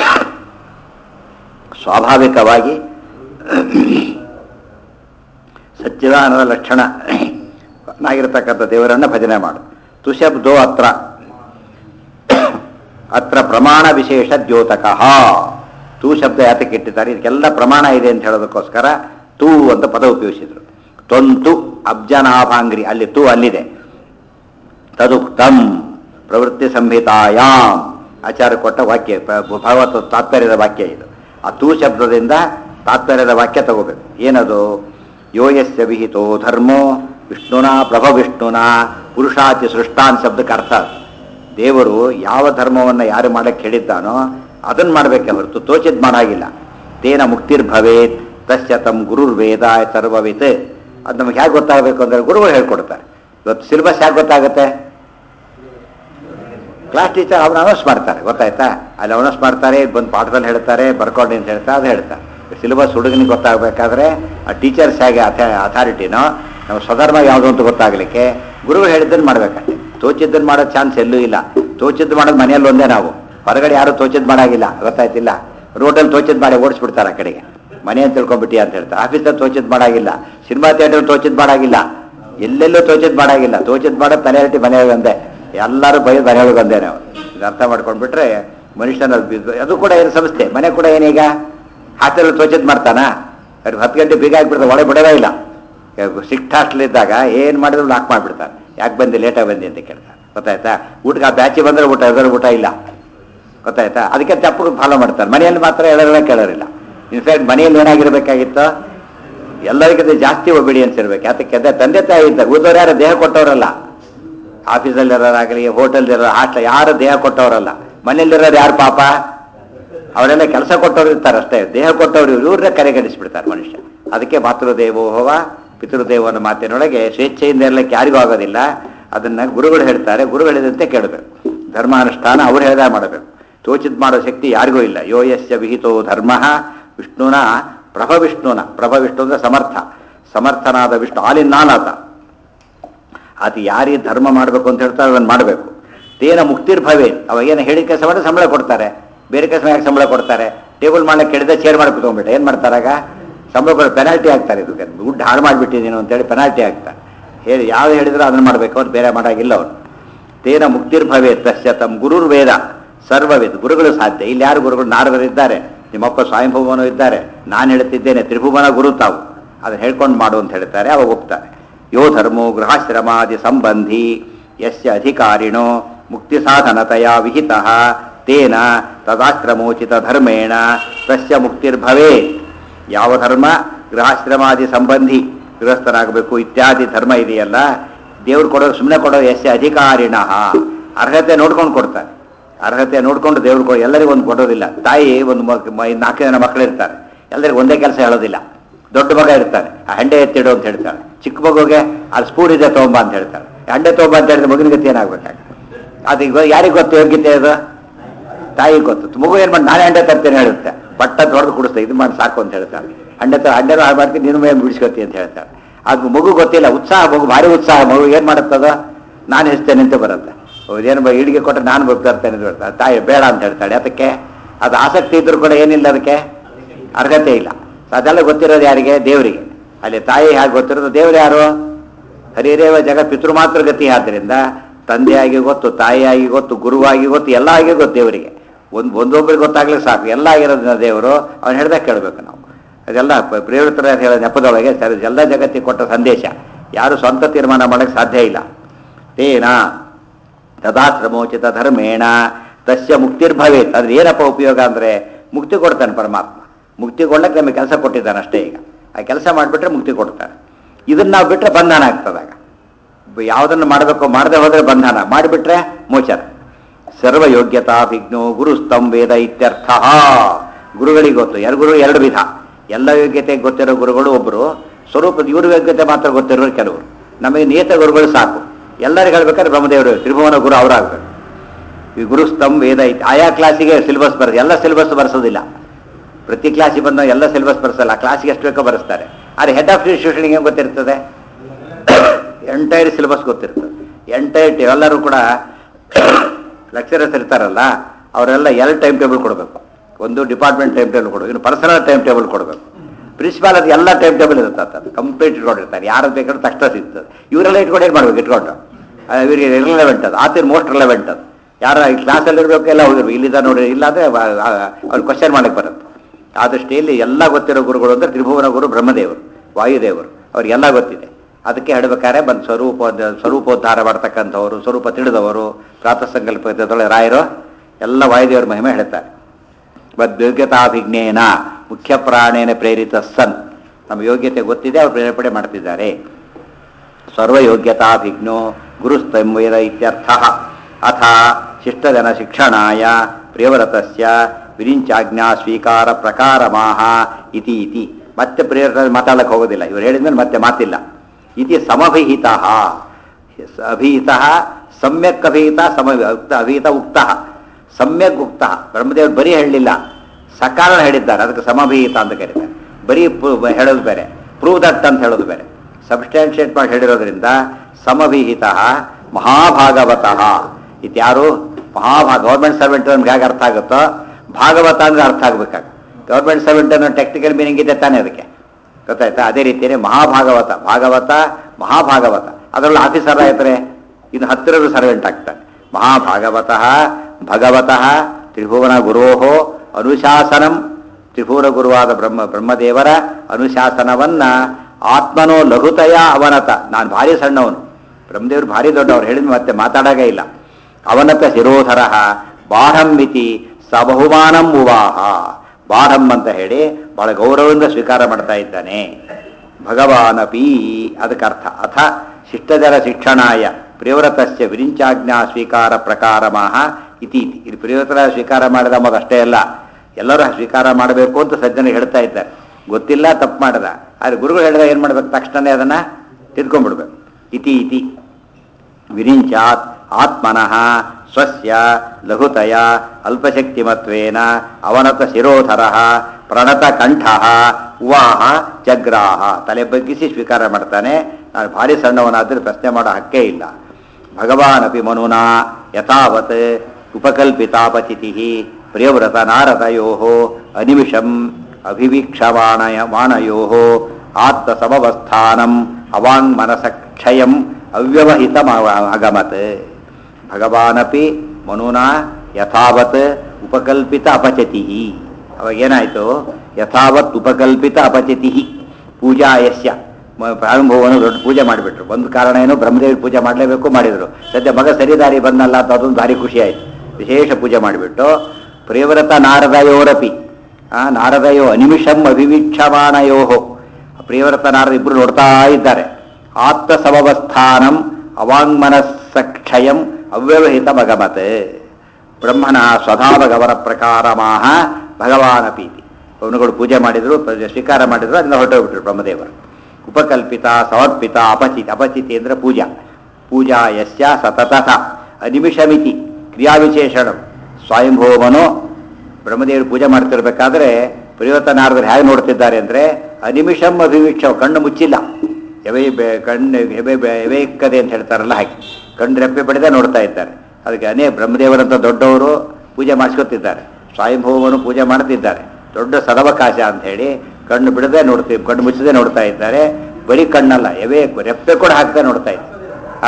ಸ್ವಾಭಾವಿಕವಾಗಿ ಸಚ್ಚಿದಾನದ ಲಕ್ಷಣ ಆಗಿರತಕ್ಕಂಥ ದೇವರನ್ನ ಭಜನೆ ಮಾಡು ತುಶಬ್ದೋ ಅತ್ರ ಅತ್ರ ಪ್ರಮಾಣ ವಿಶೇಷ ದ್ಯೋತಕಃ ತೂ ಶಬ್ದ ಯಾತಕ್ಕೆ ಇಟ್ಟಿದ್ದಾರೆ ಇದಕ್ಕೆಲ್ಲ ಪ್ರಮಾಣ ಇದೆ ಅಂತ ಹೇಳೋದಕ್ಕೋಸ್ಕರ ತೂ ಅಂತ ಪದ ಉಪಯೋಗಿಸಿದ್ರು ತೊಂತು ಅಬ್ಜನಾಭಾಂಗ್ರಿ ಅಲ್ಲಿ ತೂ ಅಲ್ಲಿದೆ ತದುಕ್ತಂ ಪ್ರವೃತ್ತಿ ಸಂಹಿತಾಯಾಮ್ ಆಚಾರ್ಯ ಕೊಟ್ಟ ವಾಕ್ಯ ಪ- ಭಗವತ್ ತಾತ್ಪರ್ಯದ ವಾಕ್ಯ ಇದು ಆ ತೂ ಶಬ್ದದಿಂದ ತಾತ್ಪರ್ಯದ ವಾಕ್ಯ ತಗೋಬೇಕು ಏನದು ಯೋಯಸ್ಯ ವಿಹಿತೋ ಧರ್ಮೋ ವಿಷ್ಣುನಾ ಪ್ರಭ ವಿಷ್ಣುನಾ ಪುರುಷಾತಿ ಸೃಷ್ಟಾನ್ ಶಬ್ದಕ್ಕೆ ಅರ್ಥ ಅದು. ದೇವರು ಯಾವ ಧರ್ಮವನ್ನು ಯಾರು ಮಾಡಕ್ಕೆ ಹೇಳಿದ್ದಾನೋ ಅದನ್ನು ಮಾಡಬೇಕೆ ಹೊರತು ತೋಚಿದ್ ಮಾಡಾಗಿಲ್ಲ ತೇನ ಮುಕ್ತಿರ್ಭವೇತ್ ತಸ್ಯ ತಮ್ ಗುರುರ್ವೇದ ಸರ್ವವಿತ್ ಅದು ನಮ್ಗೆ ಹೇಗೆ ಗೊತ್ತಾಗಬೇಕು ಅಂದರೆ ಗುರುಗಳು ಹೇಳ್ಕೊಡ್ತಾರೆ ಇವತ್ತು ಸಿಲೆಬಸ್ ಹೇಗೆ ಗೊತ್ತಾಗುತ್ತೆ ಕ್ಲಾಸ್ ಟೀಚರ್ ಅವ್ರು ಅನೌನ್ಸ್ ಮಾಡ್ತಾರೆ ಗೊತ್ತಾಯ್ತಾ ಅಲ್ಲಿ ಅನೌನ್ಸ್ ಮಾಡ್ತಾರೆ ಬಂದು ಪಾಠದಲ್ಲಿ ಹೇಳ್ತಾರೆ ಬರ್ಕೊಂಡು ಅಂತ ಹೇಳ್ತಾರೆ ಅದು ಹೇಳ್ತಾರೆ ಸಿಲೆಬಸ್ ಹುಡುಗನಿಗೆ ಗೊತ್ತಾಗಬೇಕಾದ್ರೆ ಆ ಟೀಚರ್ಸ್ ಹೇಗೆ ಅಥಾರಿಟಿನೋ ನಮ್ಮ ಸ್ವಧರ್ಮ ಯಾವುದು ಅಂತ ಗೊತ್ತಾಗಲಿಕ್ಕೆ ಗುರುಗಳು ಹೇಳಿದ್ದನ್ನು ಮಾಡ್ಬೇಕಷ್ಟೆ ತೋಚಿದ್ದನ್ನು ಮಾಡೋ ಚಾನ್ಸ್ ಎಲ್ಲೂ ಇಲ್ಲ ತೋಚಿದ್ದು ಮಾಡೋದು ಮನೆಯಲ್ಲಿ ಒಂದೇ ನಾವು ಹೊರಗಡೆ ಯಾರು ತೋಚಿದ್ದು ಮಾಡಾಗಿಲ್ಲ ಗೊತ್ತಾಯ್ತಿಲ್ಲ ರೋಡಲ್ಲಿ ತೋಚಿದ್ದು ಮಾಡಿ ಓಡಿಸ್ಬಿಡ್ತಾರೆ ಆ ಕಡೆಗೆ ಮನೆ ಅಂತ ತಿಳ್ಕೊಂಬಿಟ್ಟಿ ಅಂತ ಹೇಳ್ತಾರೆ ಆಫೀಸಲ್ಲಿ ತೋಚಿದ್ದು ಮಾಡಾಗಿಲ್ಲ ಸಿನಿಮಾ ಥಿಯೇಟರ್ ತೋಚಿದ್ದು ಮಾಡಾಗಿಲ್ಲ ಎಲ್ಲೆಲ್ಲೂ ತೋಚಿದ್ದು ಮಾಡಾಗಿಲ್ಲ ತೋಚಿದ್ದು ಮಾಡೋದು ತಲೆಹರಟಿ ಮನೆಯೊಳಗೆ ಒಂದೇ ಎಲ್ಲರೂ ಬೈ ಮನೆಯೊಳಗೆ ಒಂದೇ ನಾವು ಇದು ಅರ್ಥ ಮಾಡ್ಕೊಂಡ್ಬಿಟ್ರೆ ಮನುಷ್ಯನ ಬಿ- ಅದು ಕೂಡ ಏನು ಸಂಸ್ಥೆ ಮನೆ ಕೂಡ ಏನೀಗ ಹಾಸ್ಟೆಲ್ ತೋಚಿದ್ದು ಮಾಡ್ತಾನ ಅವ್ರಿಗೆ ಹತ್ತು ಗಂಟೆ ಬೀಗ ಹಾಕ್ಬಿಡ್ತಾರೆ ಒಳಗೆ ಬಿಡೋದೇ ಇಲ್ಲ ಸಿಕ್ಟ್ ಹಾಸ್ಟೆಲ್ ಇದ್ದಾಗ ಏನು ಮಾಡಿದ್ರು ಲಾಕ್ ಮಾಡಿಬಿಡ್ತಾರೆ ಯಾಕೆ ಬಂದು ಲೇಟಾಗಿ ಬಂದಿ ಅಂತ ಕೇಳ್ತಾರೆ ಗೊತ್ತಾಯ್ತಾ ಊಟಕ್ಕೆ ಆ ಬ್ಯಾಚಿ ಬಂದರೆ ಊಟ ಎದುರು ಊಟ ಇಲ್ಲ ಗೊತ್ತಾಯ್ತಾ ಅದಕ್ಕೆ ತಪ್ಪು ಫಾಲೋ ಮಾಡ್ತಾರೆ ಮನೆಯಲ್ಲಿ ಮಾತ್ರ ಹೇಳೋಲ್ಲ ಕೇಳೋರಿಲ್ಲ ಇನ್ಫ್ಯಾಕ್ಟ್ ಮನೆಯಲ್ಲಿ ಏನಾಗಿರ್ಬೇಕಾಗಿತ್ತು ಎಲ್ಲರಿಗಿಂತ ಜಾಸ್ತಿ ಒಬಿಡಿಯನ್ಸ್ ಇರ್ಬೇಕು ಯಾತಕ್ಕೆ ಅಂದ್ರೆ ತಂದೆ ತಾಯಿ ಇದ್ದ ಉಳಿದವ್ರು ಯಾರು ದೇಹ ಕೊಟ್ಟವರಲ್ಲ ಆಫೀಸಲ್ಲಿರೋರಾಗಲಿ ಹೋಟೆಲ್ದಿರೋ ಹಾಸ್ಟೆಲ್ ಯಾರು ದೇಹ ಕೊಟ್ಟವರಲ್ಲ ಮನೆಯಲ್ಲಿರೋರು ಯಾರು ಪಾಪ ಅವರೆಲ್ಲ ಕೆಲಸ ಕೊಟ್ಟವ್ರು ಇರ್ತಾರೆ ಅಷ್ಟೇ ದೇಹ ಕೊಟ್ಟವ್ರು ಇವ್ರನ್ನ ಕರೆಗಣಿಸ್ಬಿಡ್ತಾರೆ ಮನುಷ್ಯ ಅದಕ್ಕೆ ಮಾತೃದೇವೋಭವ ಪಿತೃದೇವ ಅನ್ನೋ ಮಾತಿನೊಳಗೆ ಸ್ವೇಚ್ಛೆಯಿಂದ ಇರಲಿಕ್ಕೆ ಯಾರಿಗೂ ಆಗೋದಿಲ್ಲ ಅದನ್ನ ಗುರುಗಳು ಹೇಳ್ತಾರೆ ಗುರುಗಳು ಹೇಳಿದಂತೆ ಕೇಳಬೇಕು ಧರ್ಮಾನುಷ್ಠಾನ ಅವ್ರು ಹೇಳ್ದ ಮಾಡಬೇಕು ತೋಚಿದ್ ಮಾಡೋ ಶಕ್ತಿ ಯಾರಿಗೂ ಇಲ್ಲ ಯೋ ಯಸ್ಯ ವಿಹಿತೋ ಧರ್ಮ ವಿಷ್ಣುನ ಪ್ರಭ ವಿಷ್ಣುನ ಪ್ರಭ ವಿಷ್ಣು ಅಂದ್ರೆ ಸಮರ್ಥ ಸಮರ್ಥನಾದ ವಿಷ್ಣು ಆಲಿನ್ನಾನಾತ ಅದು ಯಾರಿಗೆ ಧರ್ಮ ಮಾಡಬೇಕು ಅಂತ ಹೇಳ್ತಾರೆ ಅದನ್ನು ಮಾಡಬೇಕು ತೇನ ಮುಕ್ತಿರ್ಭವೇ ಅವಾಗ ಏನು ಹೇಳಿ ಕೆಲಸ ಮಾಡಿ ಸಂಬಳ ಕೊಡ್ತಾರೆ ಬೇರೆ ಕೆಲಸ ಯಾಕೆ ಸಂಬಳ ಕೊಡ್ತಾರೆ ಟೇಬಲ್ ಮಾಡಕ್ಕೆ ಕೆಡದ ಚೇರ್ ಮಾಡಿ ಕುತ್ಕೊಂಡ್ಬಿಟ್ಟೆ ಏನು ಮಾಡ್ತಾರಾಗ ಸಂಬಳ ಕೊಡ ಪೆನಾಲ್ಟಿ ಹಾಕ್ತಾರೆ ಇದಕ್ಕೆ ದುಡ್ಡು ಹಾಳು ಮಾಡಿಬಿಟ್ಟಿದ್ದೀನು ಅಂತೇಳಿ ಪೆನಾಲ್ಟಿ ಹಾಕ್ತಾರೆ ಹೇಳಿ ಯಾವ್ದು ಹೇಳಿದ್ರೆ ಅದನ್ನು ಮಾಡಬೇಕು ಅವ್ರು ಬೇರೆ ಮಾಡಾಗಿಲ್ಲ ಅವನು ತೇನ ಮುಕ್ತಿರ್ಭವೇ ತಸ್ಯ ತಮ್ಮ ಗುರುರ್ ವೇದ ಸರ್ವವೇದ ಗುರುಗಳು ಸಾಧ್ಯ ಇಲ್ಲಿ ಯಾರು ಗುರುಗಳು ನಾರದರಿದ್ದಾರೆ ನಿಮ್ಮಪ್ಪ ಸ್ವಯಂಭವನು ಇದ್ದಾರೆ ನಾನು ಹೇಳ್ತಿದ್ದೇನೆ ತ್ರಿಭುವನ ಗುರು ತಾವು ಅದನ್ನು ಹೇಳ್ಕೊಂಡು ಮಾಡು ಅಂತ ಹೇಳ್ತಾರೆ ಅವಾಗ ಒಪ್ತಾರೆ ಯೋ ಧರ್ಮೋ ಗೃಹಾಶ್ರಮಾದಿ ಸಂಬಂಧಿ ಯಸ್ಯ ಅಧಿಕಾರಿಣೋ ಮುಕ್ತಿ ಸಾಧನತೆಯ ವಿಹಿತ ತೇನ ತದಾಶ್ರಮೋಚಿತ ಧರ್ಮೇಣ ತಸ್ಯ ಮುಕ್ತಿರ್ಭವೇ ಯಾವ ಧರ್ಮ ಗೃಹಾಶ್ರಮಾದಿ ಸಂಬಂಧಿ ಗೃಹಸ್ಥನಾಗಬೇಕು ಇತ್ಯಾದಿ ಧರ್ಮ ಇದೆಯಲ್ಲ ದೇವ್ರು ಕೊಡೋದು ಸುಮ್ಮನೆ ಕೊಡೋದು ಎಸ್ಯ ಅಧಿಕಾರಿಣ ಅರ್ಹತೆ ನೋಡ್ಕೊಂಡು ಕೊಡ್ತಾರೆ ಅರ್ಹತೆ ನೋಡ್ಕೊಂಡು ದೇವ್ರು ಕೊಡೋ ಎಲ್ಲರಿಗೂ ಒಂದು ಕೊಡೋದಿಲ್ಲ ತಾಯಿ ಒಂದು ಮಕ್- ಮ- ನಾಲ್ಕು ಜನ ಮಕ್ಕಳಿರ್ತಾರೆ ಎಲ್ಲರಿಗೂ ಒಂದೇ ಕೆಲಸ ಹೇಳೋದಿಲ್ಲ ದೊಡ್ಡ ಮಗ ಇರ್ತಾನೆ ಆ ಹಂಡೆ ಎತ್ತಿಡು ಅಂತ ಹೇಳ್ತಾಳೆ ಚಿಕ್ಕ ಮಗುಗೆ ಅಲ್ಲಿ ಸ್ಪೂನ್ ಇದೆ ತೊಗೊಂಬ ಅಂತ ಹೇಳ್ತಾಳೆ ಹಂಡೆ ತೊಗೊಂಬ ಅಂತ ಹೇಳಿದ್ರೆ ಮಗನ ಗತಿ ಏನಾಗ್ಬೇಕಾಗ ಅದು ಈಗ ಯಾರಿಗೆ ಗೊತ್ತು ಯೋಗ್ಯತೆ ಅದು ತಾಯಿಗೆ ಗೊತ್ತು ಮಗು ಏನು ಮಾಡಿ ನಾನೇ ಹಂಡೆ ತರ್ತೇನೆ ಹೇಳುತ್ತೆ ಬಟ್ಟ ದೊಡ್ಡದು ಕುಡಿಸ್ತಾ ಇದು ಮಾಡಿ ಸಾಕು ಅಂತ ಹೇಳ್ತಾಳೆ ಹಂಡೆ ತ ಹಂಡೆನೂ ಹಾಳು ಮಾಡ್ತೀನಿ ನೀನು ಮೇಲೆ ಬಿಡಿಸ್ಕೊತಿ ಅಂತ ಹೇಳ್ತಾಳೆ ಅದು ಮಗು ಗೊತ್ತಿಲ್ಲ ಉತ್ಸಾಹ ಮಗು ಭಾರಿ ಉತ್ಸಾಹ ಮಗು ಏನು ಮಾಡುತ್ತದ ನಾನು ಹೆಸ್ತೇನೆ ಅಂತ ಬರುತ್ತೆ ಏನು ಇಡಿಗೆ ಕೊಟ್ಟರೆ ನಾನು ಬೇಕು ತರ್ತೇನೆ ಅಂತ ಹೇಳ್ತಾಳೆ ತಾಯಿ ಬೇಡ ಅಂತ ಹೇಳ್ತಾಳೆ ಅದಕ್ಕೆ ಅದು ಆಸಕ್ತಿ ಇದ್ರೂ ಕೂಡ ಏನಿಲ್ಲ ಅದಕ್ಕೆ ಅರ್ಹತೆ ಇಲ್ಲ ಅದೆಲ್ಲ ಗೊತ್ತಿರೋದು ಯಾರಿಗೆ ದೇವರಿಗೆ ಅಲ್ಲಿ ತಾಯಿ ಹೇಗೆ ಗೊತ್ತಿರೋದು ದೇವರು ಯಾರು ಹರಿರೇವ ಜಗ ಪಿತೃ ಮಾತ್ರ ಗತಿ ಆದ್ದರಿಂದ ತಂದೆಯಾಗಿ ಗೊತ್ತು ತಾಯಿಯಾಗಿ ಗೊತ್ತು ಗುರುವಾಗಿ ಗೊತ್ತು ಎಲ್ಲ ಆಗಿ ಗೊತ್ತು ದೇವರಿಗೆ ಒಂದು ಒಂದೊಬ್ಬರಿಗೆ ಗೊತ್ತಾಗ್ಲಿಕ್ಕೆ ಸಾಕು ಎಲ್ಲ ಆಗಿರೋದ್ರಿಂದ ದೇವರು ಅವ್ನು ಹೇಳ್ದಾಗ ಕೇಳಬೇಕು ನಾವು ಅದೆಲ್ಲ ಪ- ಪ್ರೇರಿತರ ಹೇಳೋ ನೆಪದೊಳಗೆ ಸರಿ ಎಲ್ಲ ಜಗತ್ತಿಗೆ ಕೊಟ್ಟ ಸಂದೇಶ ಯಾರು ಸ್ವಂತ ತೀರ್ಮಾನ ಮಾಡೋಕ್ಕೆ ಸಾಧ್ಯ ಇಲ್ಲ ತೇನ ತದಾಶ್ರಮೋಚಿತ ಧರ್ಮೇಣ ತಸ್ಯ ಮುಕ್ತಿರ್ಭವೇತ್ ಅದ್ರ ಏನಪ್ಪ ಉಪಯೋಗ ಅಂದರೆ ಮುಕ್ತಿ ಕೊಡ್ತಾನೆ ಪರಮಾತ್ಮ ಮುಕ್ತಿ ಕೊಡ್ಲಿಕ್ಕೆ ನಮಗೆ ಕೆಲಸ ಕೊಟ್ಟಿದ್ದಾನೆ ಅಷ್ಟೇ ಈಗ ಆ ಕೆಲಸ ಮಾಡಿಬಿಟ್ರೆ ಮುಕ್ತಿ ಕೊಡ್ತಾನೆ ಇದನ್ನ ನಾವು ಬಿಟ್ಟರೆ ಬಂಧನ ಆಗ್ತದಾಗ ಯಾವುದನ್ನು ಮಾಡಬೇಕು ಮಾಡದೆ ಹೋದರೆ ಬಂಧನ ಮಾಡಿಬಿಟ್ರೆ ಮೋಚನ ಸರ್ವ ಯೋಗ್ಯತಾ ವಿಘ್ನೋ ಗುರುಸ್ತಂ ವೇದ ಇತ್ಯರ್ಥ ಗುರುಗಳಿಗೆ ಗೊತ್ತು ಎರಡು ಗುರು ಎರಡು ವಿಧ ಎಲ್ಲ ಯೋಗ್ಯತೆ ಗೊತ್ತಿರೋ ಗುರುಗಳು ಒಬ್ಬರು ಸ್ವರೂಪದ ಇವ್ರ ಯೋಗ್ಯತೆ ಮಾತ್ರ ಗೊತ್ತಿರೋರು ಕೆಲವರು ನಮಗೆ ನಿಯತ ಗುರುಗಳು ಸಾಕು ಎಲ್ಲರಿಗೂ ಹೇಳ್ಬೇಕಾದ್ರೆ ಬ್ರಹ್ಮದೇವರು ತ್ರಿಭುವನ ಗುರು ಅವರಾಗಬೇಕು ಈ ಗುರುಸ್ತಂ ವೇದ ಇತ್ ಆಯಾ ಕ್ಲಾಸಿಗೆ ಸಿಲೆಬಸ್ ಬರೆದು ಎಲ್ಲ ಸಿಲೆಬಸ್ ಬರೆಸೋದಿಲ್ಲ ಪ್ರತಿ ಕ್ಲಾಸಿಗೆ ಬಂದ ಎಲ್ಲ ಸಿಲೆಬಸ್ ಬರೆಸಲ್ಲ ಆ ಕ್ಲಾಸಿಗೆ ಎಷ್ಟು ಬೇಕೋ ಬರೆಸ್ತಾರೆ ಆದರೆ ಹೆಡ್ ಆಫ್ ಇನ್ಸ್ಟಿಟ್ಯೂಷನ್ಗೆ ಏನು ಗೊತ್ತಿರ್ತದೆ ಎಂಟೈರ್ ಸಿಲೆಬಸ್ ಗೊತ್ತಿರ್ತದೆ ಎಂಟೈರ್ ಎಲ್ಲರೂ ಕೂಡ ಲೆಕ್ಚರರ್ಸ್ ಇರ್ತಾರಲ್ಲ ಅವರೆಲ್ಲ ಎರಡು ಟೈಮ್ ಟೇಬಲ್ ಕೊಡಬೇಕು ಒಂದು ಡಿಪಾರ್ಟ್ಮೆಂಟ್ ಟೈಮ್ ಟೇಬಲ್ ಕೊಡಬೇಕು ಇನ್ನು ಪರ್ಸನಲ್ ಟೈಮ್ ಟೇಬಲ್ ಕೊಡಬೇಕು ಪ್ರಿನ್ಸಿಪಾಲ್ ಅದು ಎಲ್ಲ ಟೈಮ್ ಟೇಬಲ್ ಇರುತ್ತೆ ಅದು ಕಂಪ್ಲೀಟ್ ಇಟ್ಕೊಂಡಿರ್ತಾರೆ ಯಾರು ಬೇಕಾದ್ರೂ ತಕ್ಷಣ ಸಿಗ್ತದೆ ಇವರೆಲ್ಲ ಇಟ್ಕೊಂಡು ಏನು ಮಾಡ್ಬೇಕು ಇಟ್ಕೊಂಡು ಆ, ಇವರಿಗೆ ರಿಲೆವೆಂಟ್ ಅದು ಆತರ ಮೋಸ್ಟ್ ರಿಲೆವೆಂಟ್ ಅದು ಯಾರ ಈ ಕ್ಲಾಸಲ್ಲಿ ಇರಬೇಕು ಎಲ್ಲ ಹೋಗಿರ್ಬೇಕು ಇಲ್ಲಿದ್ದ ನೋಡಿ ಇಲ್ಲ ಅಂದರೆ ಅವ್ರು ಕ್ವಶನ್ ಮಾಡಕ್ಕೆ ಬರುತ್ತೆ ಆ ದೃಷ್ಟಿಯಲ್ಲಿ ಎಲ್ಲ ಗೊತ್ತಿರೋ ಗುರುಗಳು ಅಂದರೆ ತ್ರಿಭುವನ ಗುರು ಬ್ರಹ್ಮದೇವರು ವಾಯುದೇವರು ಅವ್ರಿಗೆಲ್ಲ ಗೊತ್ತಿದೆ ಅದಕ್ಕೆ ಹೇಳ್ಬೇಕಾದ್ರೆ ಬಂದು ಸ್ವರೂಪ ಸ್ವರೂಪೋದ್ಧಾರ ಮಾಡ್ತಕ್ಕಂಥವರು ಸ್ವರೂಪ ತಿಳಿದವರು ಪ್ರಾತಃ ಸಂಕಲ್ಪದೊಳಗೆ ರಾಯರು ಎಲ್ಲ ವಾಯುದೇವರ ಮಹಿಮೆ ಹೇಳ್ತಾರೆ ಯೋಗ್ಯತಾಭಿಜ್ಞೇನ ಮುಖ್ಯ ಪ್ರಾಣೇನ ಪ್ರೇರಿತ ಸನ್ ನಮ್ಮ ಯೋಗ್ಯತೆ ಗೊತ್ತಿದೆ ಅವ್ರು ಪ್ರೇರೇಪಣೆ ಮಾಡ್ತಿದ್ದಾರೆ ಸರ್ವಯೋಗ್ಯತಾಭಿಜ್ಞೋ ಗುರುಸ್ತಂವೇದ ಇತ್ಯರ್ಥ ಅಥ ಶಿಷ್ಟಜನ ಶಿಕ್ಷಣಾಯ ಪ್ರಿಯವ್ರತಸ್ಯ ವಿರಿಂಚಾಜ್ಞಾ ಸ್ವೀಕಾರ ಪ್ರಕಾರಮಾಹ ಇತಿ ಇತಿ ಮತ್ತೆ ಪ್ರಿಯವ್ರತ ಮಾತಾಡಕ್ಕೆ ಹೋಗೋದಿಲ್ಲ ಇವ್ರು ಹೇಳಿದ್ಮೇಲೆ ಮತ್ತೆ ಮಾತಿಲ್ಲ ಇತಿ ಸಮಭಿಹಿತ ಅಭಿಹಿತ ಸಮ್ಯಕ್ ಅಭಿಹಿತ ಸಮ ಉಕ್ತ ಅಭಿಹಿತ ಉಕ್ತ ಸಮ್ಯಕ್ ಉಕ್ತ ಬ್ರಹ್ಮದೇವರು ಬರೀ ಹೇಳಲಿಲ್ಲ ಸಕಾರಣ ಹೇಳಿದ್ದಾರೆ ಅದಕ್ಕೆ ಸಮಭಿಹಿತ ಅಂತ ಕರೀತಾರೆ ಬರೀ ಪು- ಹೇಳೋದು ಬೇರೆ ಪ್ರೂವ್ ದಟ್ ಅಂತ ಹೇಳೋದು ಬೇರೆ ಸಬ್ಸ್ಟ್ಯಾನ್ಷಿಯೇಟ್ ಮಾಡಿ ಹೇಳಿರೋದ್ರಿಂದ ಸಮವಿಹಿತ ಮಹಾಭಾಗವತಃ ಇದ್ಯಾರು ಮಹಾಭಾಗ ಗೌರ್ಮೆಂಟ್ ಸರ್ವೆಂಟ್ ನಮ್ಗೆ ಹೇಗೆ ಅರ್ಥ ಆಗುತ್ತೋ ಭಾಗವತ ಅಂದ್ರೆ ಅರ್ಥ ಆಗ್ಬೇಕಾಗ ಗೌರ್ಮೆಂಟ್ ಸರ್ವೆಂಟ್ ಅನ್ನೋ ಟೆಕ್ನಿಕಲ್ ಮೀನಿಂಗ್ ಇದೆ ತಾನೇ ಅದಕ್ಕೆ ಗೊತ್ತಾಯ್ತಾ ಅದೇ ರೀತಿಯೇ ಮಹಾಭಾಗವತ ಭಾಗವತ ಮಹಾಭಾಗವತ ಅದರಲ್ಲಿ ಆಫೀಸರ್ ಆಯ್ತಾರೆ ಇನ್ನು ಹತ್ತಿರದ ಸರ್ವೆಂಟ್ ಆಗ್ತಾನೆ ಮಹಾಭಾಗವತಃ ಭಗವತಃ ತ್ರಿಭುವನ ಗುರೋಹೋ ಅನುಶಾಸನಂ ತ್ರಿಭುವನ ಗುರುವಾದ ಬ್ರಹ್ಮ ಬ್ರಹ್ಮದೇವರ ಅನುಶಾಸನವನ್ನ ಆತ್ಮನೋ ಲಘುತಯ ಅವನತ ನಾನು ಭಾರಿ ಸಣ್ಣವನು ಬ್ರಹ್ಮದೇವರು ಭಾರಿ ದೊಡ್ಡವರು ಹೇಳಿದ ಮತ್ತೆ ಮಾತಾಡಾಗೇ ಇಲ್ಲ ಅವನತ ಶಿರೋಧರ ಬಾಢಂ ಮಿತಿ ಸಬಹುಮಾನಂ ಉವಾಹ ಬಾಢಂ ಅಂತ ಹೇಳಿ ಬಹಳ ಗೌರವದಿಂದ ಸ್ವೀಕಾರ ಮಾಡ್ತಾ ಇದ್ದಾನೆ ಭಗವಾನಪಿ ಅದಕ್ಕೆ ಅರ್ಥ ಅಥ ಶಿಷ್ಟಜರ ಶಿಕ್ಷಣಾಯ ಪ್ರಿಯವ್ರತಸ್ಯ ವಿರಿಂಚಾಜ್ಞಾ ಸ್ವೀಕಾರ ಪ್ರಕಾರಮಾಹ ಇತಿ ಇತಿ. ಇಲ್ಲಿ ಪ್ರಿಯವ್ರತರ ಸ್ವೀಕಾರ ಮಾಡಿದ ಮೊದಲು ಅಷ್ಟೇ ಅಲ್ಲ ಎಲ್ಲರೂ ಸ್ವೀಕಾರ ಮಾಡಬೇಕು ಅಂತ ಸಜ್ಜನಿಗೆ ಹೇಳ್ತಾ ಇದ್ದಾರೆ ಗೊತ್ತಿಲ್ಲ ತಪ್ಪು ಮಾಡದ ಆದರೆ ಗುರುಗಳು ಹೇಳಿದಾಗ ಏನು ಮಾಡ್ಬೇಕು ತಕ್ಷಣನೇ ಅದನ್ನು ತಿದ್ಕೊಂಡ್ಬಿಡ್ಬೇಕು ಇತಿ ಇತಿ ವಿರಿಂಚಾತ್ ಆತ್ಮನಃ ಸ್ವಸ್ಯ ಲಘುತಯ ಅಲ್ಪಶಕ್ತಿಮತ್ವೇನ ಅವನತ ಶಿರೋಧರ ಪ್ರಣತ ಕಂಠ ಉವಾಹ ಜಗ್ರಾಹ ತಲೆ ಬಗ್ಗಿಸಿ ಸ್ವೀಕಾರ ಮಾಡ್ತಾನೆ ನಾನು ಭಾರಿ ಸಣ್ಣವನಾದ್ರೆ ಪ್ರಶ್ನೆ ಮಾಡೋ ಹಕ್ಕೇ ಇಲ್ಲ ಭಗವಾನಪಿ ಮನುನಾ ಯಥಾವತ್ ಉಪಕಲ್ಪಿತಾಪಚಿತಿ ಪ್ರಿಯವ್ರತ ನಾರದಯೋ ಅನಿಮಿಷಂ ಅಭಿವೀಕ್ಷಮಾಣಯ ಮಾನಯೋ ಆತ್ಮಸಮವಸ್ಥಾನಂ ಅವಾಂಗ್ಮನಸಕ್ಷಯಂ ಅವ್ಯವಹಿತಮ ಅಗಮತ್ ಭಗವಾನಪಿ ಮನುನಾ ಯಥಾವತ್ ಉಪಕಲ್ಪಿತ ಅಪಚತಿ ಅವಾಗ ಏನಾಯಿತು ಯಥಾವತ್ ಉಪಕಲ್ಪಿತ ಅಪಚತಿ ಪೂಜಾ ಯಸ್ಯ ಮ- ಪ್ರಾರಂಭವನ್ನು ದೊಡ್ಡ ಪೂಜೆ ಮಾಡಿಬಿಟ್ರು ಒಂದು ಕಾರಣ ಏನು ಬ್ರಹ್ಮದೇವಿ ಪೂಜೆ ಮಾಡಲೇಬೇಕು ಮಾಡಿದರು ಸದ್ಯ ಮಗ ಸರಿದಾರಿ ಬಂದಲ್ಲ ಅಂತ ಅದೊಂದು ಭಾರಿ ಖುಷಿ ಆಯಿತು ವಿಶೇಷ ಪೂಜೆ ಮಾಡಿಬಿಟ್ಟು ಪ್ರಿಯವ್ರತ ನಾರದಯೋರಪಿ ಆ ನಾರದಯೋ ಅನಿಮಿಷಂ ಅಭಿವೀಕ್ಷಮಾಣಯೋ ಪ್ರಿಯವ್ರತ ನಾರದ ಇಬ್ಬರು ನೋಡ್ತಾ ಇದ್ದಾರೆ ಆತ್ಮ ಸಮವಸ್ಥಾನಂ ಅವಾಂಗ್ಮನಸ್ಸಕ್ಷಯಂ ಅವ್ಯವಹಿತ ಭಗವತ್ ಬ್ರಹ್ಮಣ ಸ್ವಧಾಭಗವನ ಪ್ರಕಾರಮಾಹ ಭಗವಾನಪೀತಿ ಅವನುಗಳು ಪೂಜೆ ಮಾಡಿದ್ರು ಪ- ಸ್ವೀಕಾರ ಮಾಡಿದ್ರು ಅದನ್ನ ಹೊರಟೋಗ್ಬಿಟ್ರು ಬ್ರಹ್ಮದೇವರು ಉಪಕಲ್ಪಿತ ಸಮರ್ಪಿತ ಅಪಚಿತ ಅಪಚಿತಿ ಅಂದ್ರೆ ಪೂಜಾ ಪೂಜಾ ಯಸ್ಯ ಸತತಃ ಅನಿಮಿಷಮಿತಿ ಕ್ರಿಯಾವಿಶೇಷಣ ಸ್ವಯಂಭೋಮನು ಬ್ರಹ್ಮದೇವರು ಪೂಜೆ ಮಾಡ್ತಿರ್ಬೇಕಾದ್ರೆ ಪ್ರಿಯವತನಾರದರು ಹೇಗೆ ನೋಡ್ತಿದ್ದಾರೆ ಅಂದರೆ ಅನಿಮಿಷಂ ಅಭಿವೀಕ್ಷ ಕಣ್ಣು ಮುಚ್ಚಿಲ್ಲ ಎವೆ ಬೆ ಕಣ್ಣು ಎವೆ ಬೆ- ಎವೆಕ್ಕದೆ ಅಂತ ಹೇಳ್ತಾರಲ್ಲ ಹಾಗೆ ಕಣ್ಣು ರೆಪ್ಪೆ ಪಡೆದೇ ನೋಡ್ತಾ ಇದ್ದಾರೆ ಅದಕ್ಕೆ ಅನೇ ಬ್ರಹ್ಮದೇವರಂತ ದೊಡ್ಡವರು ಪೂಜೆ ಮಾಡಿಸ್ಕೊತಿದ್ದಾರೆ ಸ್ವಯಂಭೂಮನು ಪೂಜೆ ಮಾಡ್ತಿದ್ದಾರೆ ದೊಡ್ಡ ಸದವಕಾಶ ಅಂತ ಹೇಳಿ ಕಣ್ಣು ಬಿಡದೆ ನೋಡ್ತೀವಿ ಕಣ್ಣು ಮುಚ್ಚದೆ ನೋಡ್ತಾ ಇದ್ದಾರೆ ಬರೀ ಕಣ್ಣಲ್ಲ ಎವೆ ರೆಪ್ಪೆ ಕೂಡ ಹಾಕ್ತಾ ನೋಡ್ತಾ ಇದ್ದಾರೆ ಆ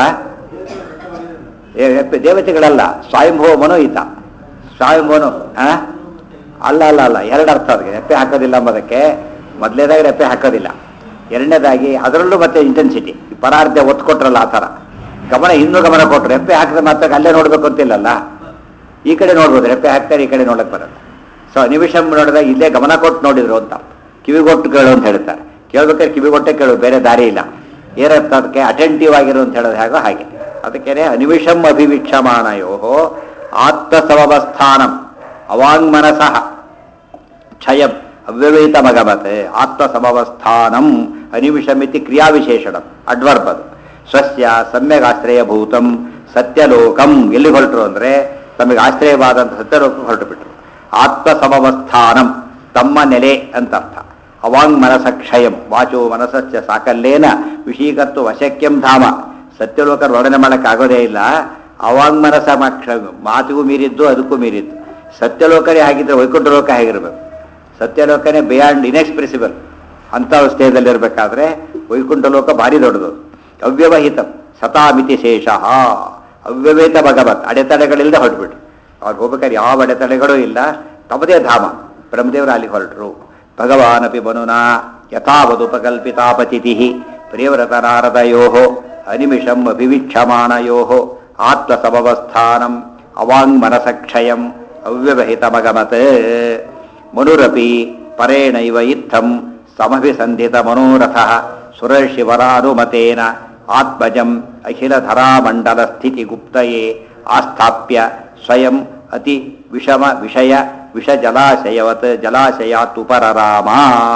ಏ, ರೆಪ್ಪೆ ದೇವತೆಗಳಲ್ಲ ಸ್ವಯಂಭೂಮನು ಈತ ಸ್ವಯಂಭೂನು ಆ ಅಲ್ಲ ಅಲ್ಲ ಅಲ್ಲ ಎರಡು ಅರ್ಥ ಅದಕ್ಕೆ ರೆಪ್ಪೆ ಹಾಕೋದಿಲ್ಲ ಎಂಬುದಕ್ಕೆ ಮೊದಲನೇದಾಗಿ ರೆಪ್ಪೆ ಹಾಕೋದಿಲ್ಲ ಎರಡನೇದಾಗಿ ಅದರಲ್ಲೂ ಮತ್ತೆ ಇಂಟೆನ್ಸಿಟಿ ಪರಾರ್ಧ ಒತ್ತು ಕೊಟ್ರಲ್ಲ ಆ ಥರ ಗಮನ ಇನ್ನೂ ಗಮನ ಕೊಟ್ಟರು ರೆಪ್ಪೆ ಹಾಕಿದ ಮಾತ್ರ ಅಲ್ಲೇ ನೋಡ್ಬೇಕು ಅಂತಿಲ್ಲಲ್ಲ ಈ ಕಡೆ ನೋಡ್ಬೋದು ರೆಪ್ಪೆ ಹಾಕ್ತಾರೆ ಈ ಕಡೆ ನೋಡಕ್ ಬರಲ್ಲ ಸೊ ನಿಮಿಷಂ ನೋಡಿದಾಗ ಇಲ್ಲೇ ಗಮನ ಕೊಟ್ಟು ನೋಡಿದ್ರು ಅಂತ ಕಿವಿಗೊಟ್ಟು ಕೇಳು ಅಂತ ಹೇಳ್ತಾರೆ ಕೇಳ್ಬೇಕಾದ್ರೆ ಕಿವಿಗೊಟ್ಟೆ ಕೇಳು ಬೇರೆ ದಾರಿ ಇಲ್ಲ ಏನರ್ಥ ಅದಕ್ಕೆ ಅಟೆಂಟಿವ್ ಆಗಿರು ಅಂತ ಹೇಳೋದು ಹೇಗೋ ಹಾಗೆ ಅದಕ್ಕೆ ಅನಿಮಿಷಂ ಅಭಿವೀಕ್ಷಮಾಣಯೋ ಆತ್ಮಸಮವಸ್ಥಾನಂ ಅವಾಂಗ್ಮನಸಃ ಕ್ಷಯಂ ಅವ್ಯವಹಿತಮಗಮತ್ ಆತ್ಮಸಮವಸ್ಥಾನಂ ಅನಿಮಿಷಮಿತಿ ಕ್ರಿಯಾವಿಶೇಷಣಂ ಅಡ್ವರ್ಬ್ ಅದು ಸ್ವಸ್ಯ ಸಮ್ಯಗ್ ಆಶ್ರಯಭೂತಂ ಸತ್ಯಲೋಕಂ ಎಲ್ಲಿ ಹೊರಟರು ಅಂದರೆ ತಮಗೆ ಆಶ್ರಯವಾದಂಥ ಸತ್ಯಲೋಕ ಹೊರಟು ಬಿಟ್ರು ಆತ್ಮಸಮವಸ್ಥಾನಂ ತಮ್ಮ ನೆಲೆ ಅಂತ ಅರ್ಥ ಅವಾಂಗ್ ಮನಸ ಕ್ಷಯಂ ವಾಚೋ ಮನಸಶ್ಚ ಸಾಕಲ್ಲೇನ ವಿಷೀಕತ್ವ ವಶಕ್ಯಂ ಧಾಮ ಸತ್ಯಲೋಕ ವರ್ಣನೆ ಮಾಡೋಕ್ಕಾಗೋದೇ ಇಲ್ಲ ಅವಾಂಗ್ ಮನಸ ಮ- ಕ್ಷ- ಮಾತಿಗೂ ಮೀರಿದ್ದು ಅದಕ್ಕೂ ಮೀರಿದ್ದು ಸತ್ಯಲೋಕನೇ ಆಗಿದ್ರೆ ವೈಕುಂಠ ಲೋಕ ಹೇಗಿರಬೇಕು ಸತ್ಯಲೋಕನೇ ಬಿಯಾಂಡ್ ಇನ್ಎಕ್ಸ್ಪ್ರೆಸಿಬಲ್ ಅಂಥ ಸ್ಥೇಯದಲ್ಲಿರಬೇಕಾದ್ರೆ ವೈಕುಂಠ ಲೋಕ ಭಾರಿ ದೊಡ್ಡದು ಅವ್ಯವಹಿತ ಸತಾಮಿತಿ ಶೇಷ ಅವ್ಯವಹಿತ ಭಗವತ್ ಅಡೆತಡೆಗಳಿಲ್ಲದೆ ಹೊರಟ್ಬಿಟ್ರು ಅವ್ರು ಹೋಗ್ಬೇಕಾದ್ರೆ ಯಾವ ಅಡೆತಡೆಗಳೂ ಇಲ್ಲ ತಮ್ಮದೇ ಧಾಮ ಬ್ರಹ್ಮದೇವರು ಅಲ್ಲಿ ಹೊರಟರು ಭಗವಾನಪಿ ಮನುನಾ ಯಥಾವದುಪಕಲ್ಪಿತಾಪತಿಥಿ ಪ್ರಿಯವ್ರತ ನಾರದಯೋ ಅನಿಮಿಷಂ ಅಭಿವೀಕ್ಷಮಾಣಯೋ ಆತ್ಮಸಮವಸ್ಥಾನಂ ಅವಾಂಗ್ಮನಸಕ್ಷಯಂ ಅವ್ಯವಹಿತಮಗಮತ್ ಮನುರಪಿ ಪರೇಣೈವ ಇತ್ತಂ ಸಮಭಿಸಂಧಿತ ಮನೋರಥ ಸುರಶಿವರಾನುಮತೇನ ಆತ್ಮಜಂ ಅಖಿಲಧರಾಮಂಡಲ ಸ್ಥಿತಿ ಗುಪ್ತಯೇ ಆಸ್ಥಾಪ್ಯ ಸ್ವಯಂ ಅತಿ ವಿಷಮ ವಿಷಯ ವಿಷ ಜಲಾಶಯವತ್ ಜಲಾಶಯಾತ್ ಉಪರರಾಮ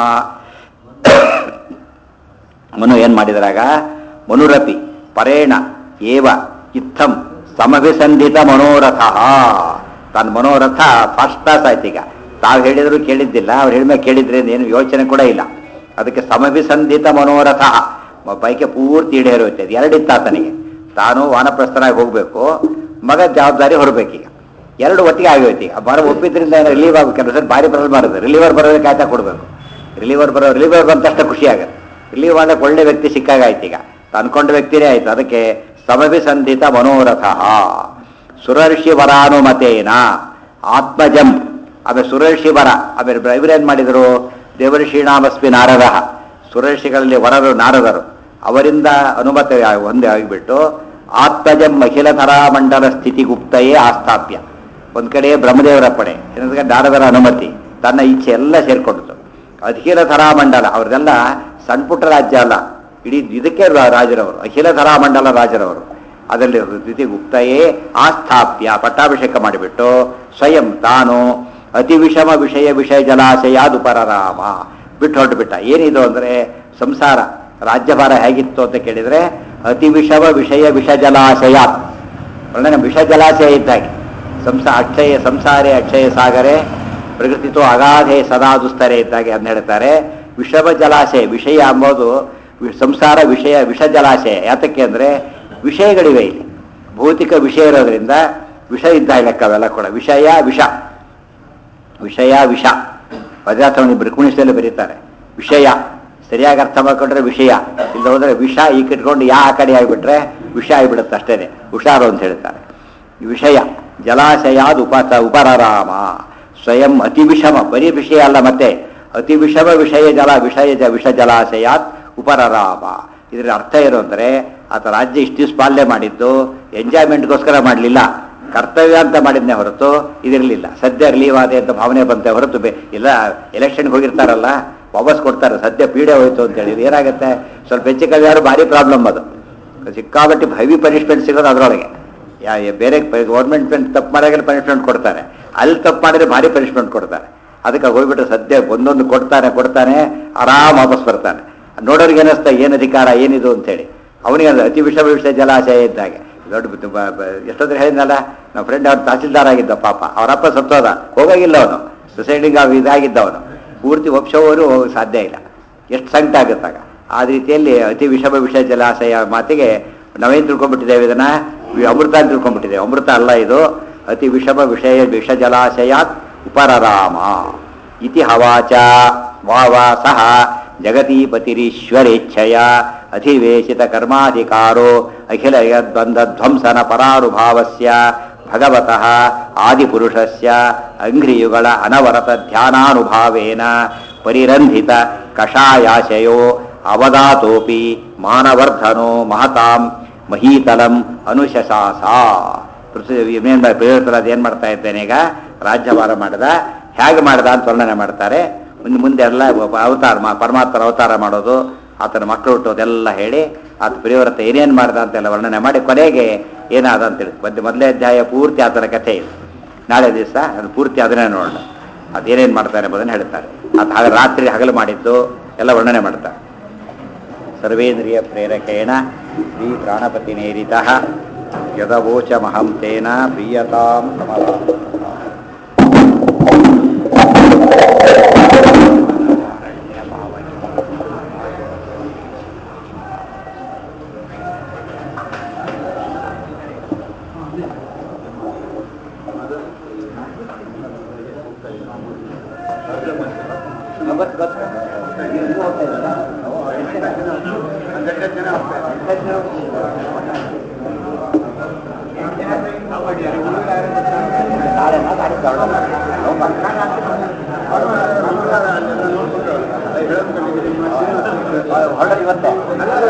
ಮನು ಏನು ಮಾಡಿದ್ರಾಗ ಮನುರಪಿ ಪರೇಣ ಏವ ಇತ್ತಂ ಸಮಭಿಸಂಧಿತ ಮನೋರಥ ತನ್ನ ಮನೋರಥ ಫಸ್ಟ್ ಕ್ಲಾಸ್ ಆಯ್ತು ಈಗ ತಾವು ಹೇಳಿದ್ರು ಕೇಳಿದ್ದಿಲ್ಲ ಅವ್ರು ಹೇಳಿದ್ಮೇಲೆ ಕೇಳಿದ್ರೆ ಏನು ಯೋಚನೆ ಕೂಡ ಇಲ್ಲ ಅದಕ್ಕೆ ಸಮಭಿಸಂಧಿತ ಮನೋರಥ ಮ- ಬೈಕೆ ಪೂರ್ತಿ ಈಡೇರುತ್ತೆ ಅದು ಎರಡಿತ್ತು ಆತನಿಗೆ ತಾನು ವಾನಪ್ರಸ್ಥನಾಗಿ ಹೋಗಬೇಕು ಮಗ ಜವಾಬ್ದಾರಿ ಹೊರಬೇಕೀಗ ಎರಡು ಒಟ್ಟಿಗೆ ಆಗೋಯ್ತು ಈಗ ಬರ ಒಪ್ಪಿದ್ರಿಂದ ಏನೋ ರಿಲೀವ್ ಆಗಬೇಕು ಕೆಲವು ಸರಿ ಭಾರಿ ಬರಲ್ ಬರೋದು ರಿಲೀವರ್ ಬರೋದಕ್ಕೆ ಕಾಯ್ತಾ ಕೊಡಬೇಕು ರಿಲೀವರ್ ಬರೋ ರಿಲೀವರ್ ಬಂದ ತಕ್ಷಣ ಖುಷಿ ಆಗುತ್ತೆ ರಿಲೀವ್ ಮಾಡಕ್ಕೆ ಒಳ್ಳೆ ವ್ಯಕ್ತಿ ಸಿಕ್ಕಾಗಾಯ್ತು ಈಗ ಅನ್ಕೊಂಡ ವ್ಯಕ್ತಿನೇ ಆಯ್ತು ಅದಕ್ಕೆ ಸಮಭಿಸಂಧಿತ ಮನೋರಥ ಸುರರ್ಷಿ ವರಾನುಮತೇನ ಆತ್ಮಜಂ ಆಮೇಲೆ ಸುರರ್ಷಿ ವರ ಆಮೇಲೆ ಇವರೇನು ಮಾಡಿದರು ದೇವರ್ಷೀಣಾಮಸ್ಮಿ ನಾರದ ಸುರರ್ಷಿಗಳಲ್ಲಿ ವರರು ನಾರದರು ಅವರಿಂದ ಅನುಮತಿ ಒಂದೇ ಆಗಿಬಿಟ್ಟು ಆತ್ಮಜಂ ಅಖಿಲಧರಾ ಮಂಡಲ ಸ್ಥಿತಿ ಗುಪ್ತಯೇ ಆಸ್ಥಾಪ್ಯ ಒಂದು ಕಡೆ ಬ್ರಹ್ಮದೇವರ ಪಡೆ ಇನ್ನೊಂದು ಕಡೆ ನಾರದರ ಅನುಮತಿ ತನ್ನ ಇಚ್ಛೆ ಎಲ್ಲ ಸೇರ್ಕೊಂಡಿತು ಅಖಿಲ ಮಂಡಲ ಅವ್ರದೆಲ್ಲ ಸಣ್ಣ ಪುಟ್ಟ ರಾಜ್ಯ ಅಲ್ಲ ಇಡೀ ಇದಕ್ಕೆ ರಾ- ರಾಜರವರು ಅಖಿಲ ಮಂಡಲ ರಾಜರವರು ಅದರಲ್ಲಿ ದ್ವಿತಿ ಗುಪ್ತಯೇ ಆಸ್ಥಾಪ್ಯ ಪಟ್ಟಾಭಿಷೇಕ ಮಾಡಿಬಿಟ್ಟು ಸ್ವಯಂ ತಾನು ಅತಿ ವಿಷಮ ವಿಷಯ ವಿಷಯ ಜಲಾಶಯಾದು ಪರರಾಮ ಬಿಟ್ಟು ಹೊರಟುಬಿಟ್ಟ ಏನಿದು ಅಂದರೆ ಸಂಸಾರ ರಾಜ್ಯಭಾರ ಹೇಗಿತ್ತು ಅಂತ ಕೇಳಿದರೆ ಅತಿ ವಿಷಮ ವಿಷಯ ವಿಷ ಜಲಾಶಯ ವರ್ಣನೆ ವಿಷ ಜಲಾಶಯ ಇದ್ದಾಗೆ ಸಂಸಾ ಅಕ್ಷಯ ಸಂಸಾರೇ ಅಕ್ಷಯ ಸಾಗರೆ ಪ್ರಕೃತಿತೋ ಅಗಾಧೆ ಸದಾ ದುಸ್ತರೆ ಇದ್ದಾಗೆ ಅಂತ ಹೇಳ್ತಾರೆ ವಿಷಮ ಜಲಾಶಯ ವಿಷಯ ಅಂಬೋದು ವಿ- ಸಂಸಾರ ವಿಷಯ ವಿಷ ಜಲಾಶಯ ಯಾತಕ್ಕೆ ಅಂದರೆ ವಿಷಯಗಳಿವೆ ಇಲ್ಲಿ ಭೌತಿಕ ವಿಷಯ ಇರೋದ್ರಿಂದ ವಿಷ ಇದ್ದಾಗ ಲೆಕ್ಕ ಅವೆಲ್ಲ ಕೂಡ ವಿಷಯ ವಿಷ ವಿಷಯ ವಿಷ ಪದಾರ್ಥವನ್ನು ಬೃಕುಣಿಸಲು ಬರೀತಾರೆ ವಿಷಯ ಸರಿಯಾಗಿ ಅರ್ಥ ಮಾಡ್ಕೊಂಡ್ರೆ ವಿಷಯ ಇಲ್ಲ ಹೋದ್ರೆ ವಿಷ ಈ ಕಿಟ್ಕೊಂಡು ಯಾ ಆ ಕಡೆ ಆಗಿಬಿಟ್ರೆ ವಿಷ ಆಗಿಬಿಡುತ್ತೆ ಅಷ್ಟೇನೆ ಹುಷಾರು ಅಂತ ಹೇಳ್ತಾರೆ ಈ ವಿಷಯ ಜಲಾಶಯಾದ ಉಪ ಉಪರರಾಮ ಸ್ವಯಂ ಅತಿ ವಿಷಮ ಬರೀ ವಿಷಯ ಅಲ್ಲ ಮತ್ತೆ ಅತಿ ವಿಷಮ ವಿಷಯ ಜಲ ವಿಷಯ ಜ ವಿಷ ಜಲಾಶಯಾತ್ ಉಪರರಾಮ ಇದರ ಅರ್ಥ ಏನು ಅಂದರೆ ಆತ ರಾಜ್ಯ ಇಷ್ಟು ದಿವಸ ಪಾಲನೆ ಮಾಡಿದ್ದು ಎಂಜಾಯ್ಮೆಂಟ್ಗೋಸ್ಕರ ಮಾಡಲಿಲ್ಲ ಕರ್ತವ್ಯ ಅಂತ ಮಾಡಿದ್ನೇ ಹೊರತು ಇದಿರಲಿಲ್ಲ ಸದ್ಯ ರಿಲೀವ್ ಆದೆ ಅಂತ ಭಾವನೆ ಬಂತೆ ಹೊರತು ಬೆ ಇಲ್ಲ ಎಲೆಕ್ಷನ್ಗೆ ಹೋಗಿರ್ತಾರಲ್ಲ ವಾಪಸ್ ಕೊಡ್ತಾರೆ ಸದ್ಯ ಪೀಡೆ ಹೋಯ್ತು ಅಂತ ಹೇಳಿ ಏನಾಗುತ್ತೆ ಸ್ವಲ್ಪ ಹೆಚ್ಚು ಕಮ್ಮಿ ಯಾರು ಭಾರಿ ಪ್ರಾಬ್ಲಮ್ ಅದು ಸಿಕ್ಕಾಬಟ್ಟಿ ಹೆವಿ ಪನಿಷ್ಮೆಂಟ್ ಸಿಗೋದು ಅದರೊಳಗೆ ಯಾ ಯಾ- ಬೇರೆ ಗೌರ್ಮೆಂಟ್ ತಪ್ಪು ಮಾಡಿದ್ರೆ ಪನಿಷ್ಮೆಂಟ್ ಕೊಡ್ತಾರೆ ಅಲ್ಲಿ ತಪ್ಪು ಮಾಡಿದ್ರೆ ಭಾರಿ ಪನಿಷ್ಮೆಂಟ್ ಕೊಡ್ತಾರೆ ಅದಕ್ಕೆ ಹೋಗ್ಬಿಟ್ಟು ಸದ್ಯ ಒಂದೊಂದು ಕೊಡ್ತಾನೆ ಕೊಡ್ತಾನೆ ಆರಾಮ್ ವಾಪಸ್ ಬರ್ತಾನೆ ನೋಡೋರಿಗೆ ಏನಿಸ್ತಾ ಏನು ಅಧಿಕಾರ ಏನಿದು ಅಂತೇಳಿ ಅವನಿಗೆ ಅದು ಅತಿ ವಿಷ ವಿಷ ಜಲಾಶಯ ಇದ್ದಾಗೆ ದೊಡ್ಡ ಬ- ಬ- ಬ- ಎಷ್ಟೊಂದ್ರೆ ಹೇಳಿದ್ನಲ್ಲ ನಮ್ಮ ಫ್ರೆಂಡ್ ಅವ್ರು ತಹಸೀಲ್ದಾರ್ ಆಗಿದ್ದ ಪಾಪ ಅವರಪ್ಪ ಸತ್ತೋದ ಹೋಗಾಗಿಲ್ಲ ಅವನು ಸುಸೈಡಿಂಗ್ ಇದಾಗಿದ್ದ ಅವನು ಪೂರ್ತಿ ಒಪ್ಸೋವರು ಹೋಗಕ್ಕೆ ಸಾಧ್ಯ ಇಲ್ಲ ಎಷ್ಟು ಸಂಕಟ ಆಗುತ್ತಾಗ ಆ ರೀತಿಯಲ್ಲಿ ಅತಿ ವಿಷಮ ವಿಷ ಜಲಾಶಯ ಮಾತಿಗೆ ನಾವೇನು ತಿಳ್ಕೊಂಡ್ಬಿಟ್ಟಿದ್ದೇವೆ ಇದನ್ನ ವಿ- ಅಮೃತ ಅಂತ ತಿಳ್ಕೊಂಡ್ಬಿಟ್ಟಿದ್ದೇವೆ ಅಮೃತ ಅಲ್ಲ ಇದು ಅತಿ ವಿಷಮ ವಿಷಯ ವಿಷ ಜಲಾಶಯಾತ್ ಉಪರರಾಮ ಇತಿ ಹವಾಚ ವಾವಾ ಸಹ ಜಗತೀಪತಿರೀಶ್ವರೇಚ್ಛಯ ಅಧಿವೇಶಿತ ಕರ್ಮಾಧಿಕಾರೋ ಅಖಿಲ ಯದ್ಬಂಧ ಧ್ವಂಸನ ಪರಾರುಭಾವಸ್ಯ ಭಗವತಃ ಆದಿಪುರುಷಸ್ಯ ಅಂಘ್ರಿಯುಗಳ ಅನವರತ ಧ್ಯಾನಾನುಭಾವೇನ ಪರಿರಂಧಿತ ಕಷಾಯಾಶಯೋ ಅವಧಾತೋಪಿ ಮಾನವರ್ಧನೋ ಮಹತಾಂ ಮಹೀತಲಂ ಅನುಶಸಾಸ ಪೃಥ್ವಿ ಏನು ಪ್ರೇರಿತರಾದ ಏನು ಮಾಡ್ತಾ ಇದ್ದೇನೆ ಈಗ ರಾಜ್ಯಭಾರ ಮಾಡಿದ ಹೇಗೆ ಮಾಡ್ದ ಅಂತ ವರ್ಣನೆ ಮಾಡ್ತಾರೆ ಮುಂದೆ ಮುಂದೆ ಎಲ್ಲ ಒಬ್ಬ ಅವತಾರ ಮಾ ಪರಮಾತ್ಮರ ಅವತಾರ ಮಾಡೋದು ಆತನ ಮಕ್ಕಳು ಹುಟ್ಟೋದೆಲ್ಲ ಹೇಳಿ ಆತ ಪ್ರಿಯವ್ರತ ಏನೇನು ಮಾಡ್ದ ಅಂತೆಲ್ಲ ವರ್ಣನೆ ಮಾಡಿ ಕೊನೆಗೆ ಏನಾದ ಅಂತೇಳಿ ಮತ್ತೆ ಮೊದಲೇ ಅಧ್ಯಾಯ ಪೂರ್ತಿ ಆತನ ಕಥೆ ಇದೆ ನಾಳೆ ದಿವಸ ಅದು ಪೂರ್ತಿ ಅದನ್ನೇ ನೋಡೋಣ ಅದೇನೇನು ಮಾಡ್ತಾನೆ ಎಂಬುದನ್ನು ಹೇಳ್ತಾರೆ ಆತ ಹಾಗೆ ರಾತ್ರಿ ಹಗಲು ಮಾಡಿದ್ದು ಎಲ್ಲ ವರ್ಣನೆ ಮಾಡ್ತಾರೆ ಸರ್ವೇಂದ್ರಿಯ ಪ್ರೇರಕೇಣ ಶ್ರೀ ಪ್ರಾಣಪತಿನೇರಿತ ಯದವೋಚಮಹಂ ತೇನ ಪ್ರೀಯತಾಂ ಕಮಲ ಗೊತ್ತು ಗೊತ್ತು ನಾಳೆ ನಾಡಿದ್ದು ಹೊರಡೋಣ. ಹೊರಡೋದು ಇವತ್ತೇ